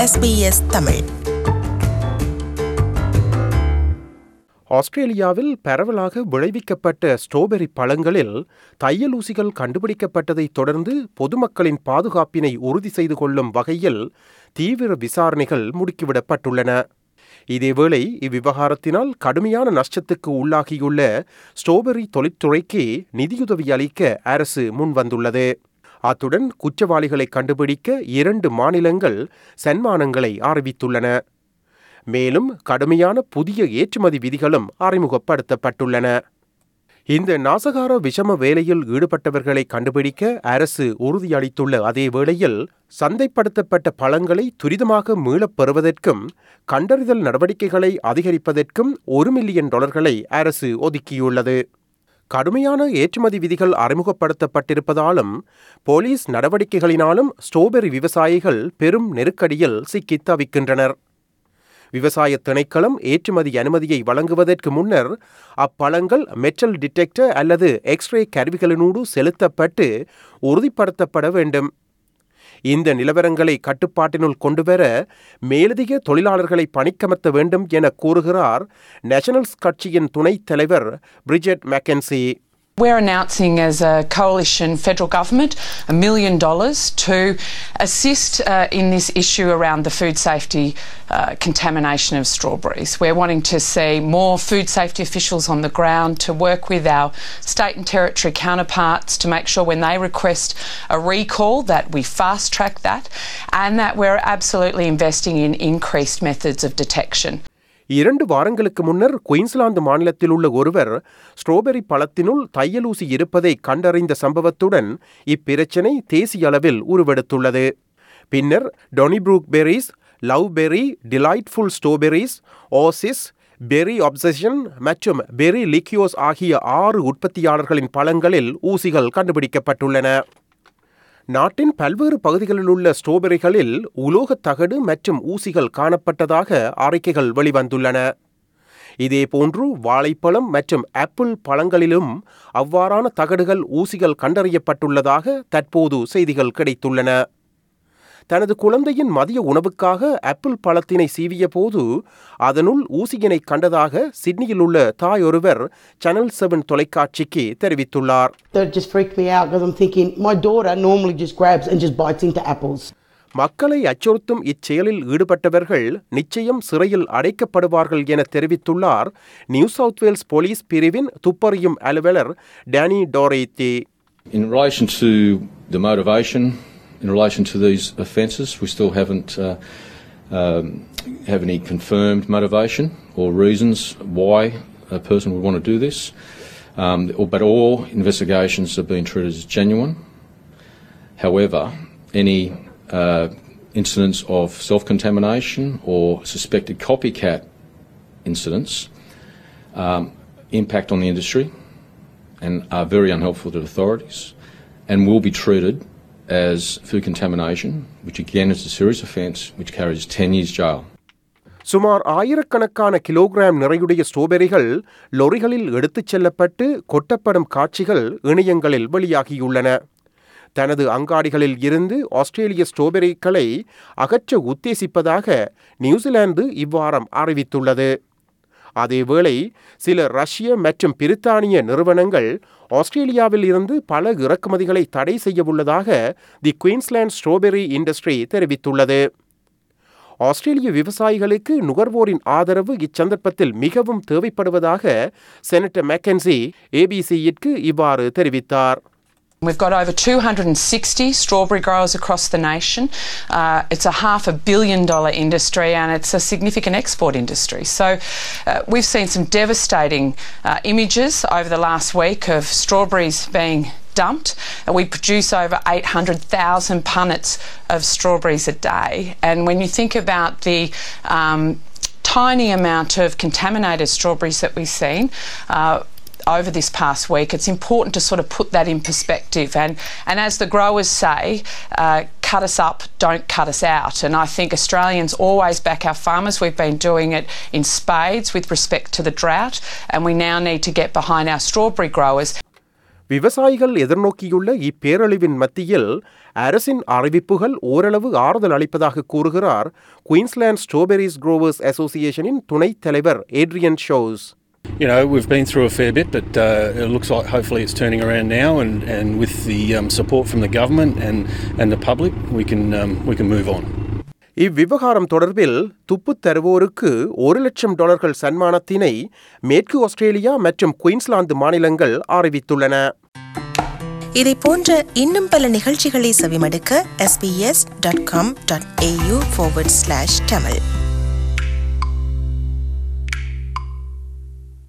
SBS Tamil ஆஸ்திரேலியாவில் பரவலாக விளைவிக்கப்பட்ட strawberry பழங்களில் தையலூசிகள் கண்டுபிடிக்கப்பட்டதைத் தொடர்ந்து பொதுமக்களின் பாதுகாப்பினை உறுதி செய்து கொள்ளும் வகையில் தீவிர விசாரணைகள் முடுக்கிவிடப்பட்டுள்ளன இதேவேளை இவ்விவகாரத்தினால் கடுமையான நஷ்டத்துக்கு உள்ளாகியுள்ள ஸ்ட்ராபெர்ரி தொழிற்துறைக்கு நிதியுதவி அளிக்க அரசு முன்வந்துள்ளது அத்துடன் குற்றவாளிகளை கண்டுபிடிக்க இரண்டு மாநிலங்கள் சன்மானங்களை அறிவித்துள்ளன மேலும் கடுமையான புதிய ஏற்றுமதி விதிகளும் அறிமுகப்படுத்தப்பட்டுள்ளன இந்த நாசகார விஷம வேலையில் ஈடுபட்டவர்களை கண்டுபிடிக்க அரசு உறுதியளித்துள்ள அதே வேளையில் சந்தைப்படுத்தப்பட்ட பழங்களை துரிதமாக மீளப் பெறுவதற்கும் கண்டறிதல் நடவடிக்கைகளை அதிகரிப்பதற்கும் ஒரு மில்லியன் டாலர்களை அரசு ஒதுக்கியுள்ளது கடுமையான ஏற்றுமதி விதிகள் அறிமுகப்படுத்தப்பட்டிருப்பதாலும் போலீஸ் நடவடிக்கைகளினாலும் ஸ்ட்ராபெர்ரி விவசாயிகள் பெரும் நெருக்கடியில் சிக்கித் தவிக்கின்றனர் விவசாய திணைக்களம் ஏற்றுமதி அனுமதியை வழங்குவதற்கு முன்னர் அப்பழங்கள் மெட்டல் டிடெக்டர் அல்லது எக்ஸ்ரே கருவிகளினூடு செலுத்தப்பட்டு உறுதிப்படுத்தப்பட வேண்டும் இந்த நிலவரங்களை கட்டுப்பாட்டினுள் கொண்டுவர மேலதிக தொழிலாளர்களை பணிக்கமர்த்த வேண்டும் என கூறுகிறார் நேஷனல்ஸ் கட்சியின் துணைத் தலைவர் Bridget McKenzie We're announcing as a coalition federal government a million dollars to assist uh, in this issue around the food safety uh, contamination of strawberries. We're wanting to see more food safety officials on the ground to work with our state and territory counterparts to make sure when they request a recall that we fast track that and that we're absolutely investing in increased methods of detection. இரண்டு வாரங்களுக்கு முன்னர் Queensland மாநிலத்தில் உள்ள ஒருவர் strawberry பழத்தினுள் தையலூசி இருப்பதை கண்டறிந்த சம்பவத்துடன் இப்பிரச்சினை தேசிய அளவில் உருவெடுத்துள்ளது பின்னர் Donnybrook Berries Love Berry Delightful Strawberries Oasis Berry Obsession மற்றும் பெரி லிக்யோஸ் ஆகிய ஆறு உற்பத்தியாளர்களின் பழங்களில் ஊசிகள் கண்டுபிடிக்கப்பட்டுள்ளன நாட்டின் பல்வேறு பகுதிகளில் உள்ள ஸ்ட்ராபெரிகளில் உலோகத் தகடு மற்றும் ஊசிகள் காணப்பட்டதாக அறிக்கைகள் வெளிவந்துள்ளன இதேபோன்று வாழைப்பழம் மற்றும் ஆப்பிள் பழங்களிலும் அவ்வாறான தகடுகள் ஊசிகள் கண்டறியப்பட்டுள்ளதாக தற்போது செய்திகள் கிடைத்துள்ளன தனது குழந்தையின் மதிய உணவுக்காக ஆப்பிள் பழத்தினை சீவிய போது அதனுள் ஊசியினை கண்டதாக சிட்னியில் உள்ள தாயொருவர் சேனல் செவன் தொலைக்காட்சிக்கு தெரிவித்துள்ளார் That just freaked me out because I'm thinking my daughter normally just grabs and just bites into apples. மக்களை அச்சுறுத்தும் இச்செயலில் ஈடுபட்டவர்கள் நிச்சயம் சிறையில் அடைக்கப்படுவார்கள் என தெரிவித்துள்ளார் நியூ சவுத் வேல்ஸ் போலீஸ் பிரிவின் துப்பறியும் அலுவலர் Danny Doherty In relation to the motivation, in relation to these offences, we still haven't uh, um, have any confirmed motivation or reasons why a person would want to do this. Um, but all investigations have been treated as genuine. However, any uh, incidents of self-contamination or suspected copycat incidents um, impact on the industry and are very unhelpful to authorities and will be treated as food contamination, which again is a serious offence which carries 10 years jail. சுமார் ஆயிரக்கணக்கான kilogram நிறையுடைய ஸ்ட்ராபெரிகள் லொரிகளில் எடுத்துச் செல்லப்பட்டு கொட்டப்படும் காட்சிகள் இணையங்களில் வெளியாகியுள்ளன தனது அங்காடிகளில் இருந்து ஆஸ்திரேலிய ஸ்ட்ராபெரிகளை அகற்ற உத்தேசிப்பதாக New Zealand இவ்வாரம் அறிவித்துள்ளது அதேவேளை சில ரஷ்ய மற்றும் பிரித்தானிய நிறுவனங்கள் ஆஸ்திரேலியாவில் இருந்து பல இறக்குமதிகளை தடை செய்யவுள்ளதாக தி குயின்ஸ்லாந்து ஸ்ட்ராபெரி இண்டஸ்ட்ரி தெரிவித்துள்ளது ஆஸ்திரேலிய விவசாயிகளுக்கு நுகர்வோரின் ஆதரவு இச்சந்தர்ப்பத்தில் மிகவும் தேவைப்படுவதாக செனட்டர் மெக்கன்சி ஏபிசியிற்கு இவ்வாறு தெரிவித்தார் We've got over 260 strawberry growers across the nation. Uh, it's a half a billion dollar industry and it's a significant export industry. So uh, we've seen some devastating uh, images over the last week of strawberries being dumped. We produce over 800,000 punnets of strawberries a day. And when you think about the um, tiny amount of contaminated strawberries that we've seen, uh, over this past week, it's important to sort of put that in perspective. And, and as the growers say, uh, cut us up, don't cut us out. And I think Australians always back our farmers. We've been doing it in spades with respect to the drought, and we now need to get behind our strawberry growers. விவசாயிகள் எதிர்நோக்கியுள்ள இப்பேரழிவின் மத்தியில் அரசின் அறிவிப்புகள் ஓரளவு ஆறுதல் அளிப்பதாக கூறுகிறார் Queensland strawberries குரோவர்ஸ் அசோசியேஷனின் துணைத் தலைவர் ஏட்ரியன் ஷோஸ் You know, we've been through a fair bit, but uh, it looks like hopefully it's turning around now, and, and with the um, support from the government and, and the public, we can, um, we can move on. இவ்விவகாரம் தொடர்பில் துப்புத் தருவோருக்கு ஒரு லட்சம் டாலர்கள் சன்மானத்தினை மேற்கு Australia மற்றும் Queensland மாநிலங்கள் அறிவித்துள்ளன இதை போன்ற இன்னும் பல நிகழ்ச்சிகளை செவிமடுக்க sbs.com.au forward slash tamil